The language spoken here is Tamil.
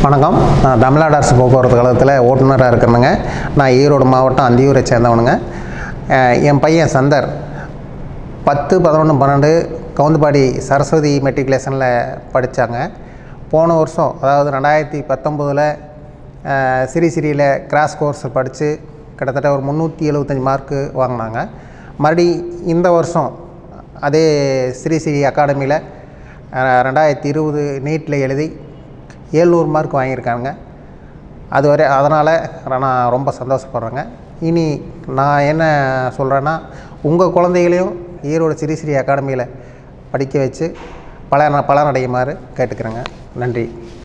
வணக்கம் நான் தமிழ்நாடு அரசு போக்குவரத்து கழகத்தில் ஓட்டுநராக இருக்கிறேனுங்க நான் ஈரோடு மாவட்டம் அந்தியூரை சேர்ந்தவனுங்க அஹ் என் பையன் சந்தர் பத்து பதினொன்று பன்னெண்டு கவுந்தபாடி சரஸ்வதி மெட்ரிகுலேஷனில் படித்தாங்க போன வருஷம் அதாவது ரெண்டாயிரத்தி பத்தொம்போதில் சிறி சிறியில் கிராஸ் கோர்ஸ் படித்து கிட்டத்தட்ட ஒரு முந்நூற்றி எழுபத்தஞ்சி மார்க்கு வாங்கினாங்க மறுபடி இந்த வருஷம் அதே ஸ்ரீ ஸ்ரீ அகாடமியில் ரெண்டாயிரத்தி இருபது நீட்டில் எழுதி ஏழ்நூறு மார்க் வாங்கியிருக்காங்க அது வரை அதனால் நான் ரொம்ப சந்தோஷப்படுறேங்க இனி நான் என்ன சொல்கிறேன்னா உங்கள் குழந்தைகளையும் ஈரோடு ஸ்ரீ ஸ்ரீ அகாடமியில் படிக்க வச்சு பல பலனடையுமாறு கேட்டுக்கிறேங்க நன்றி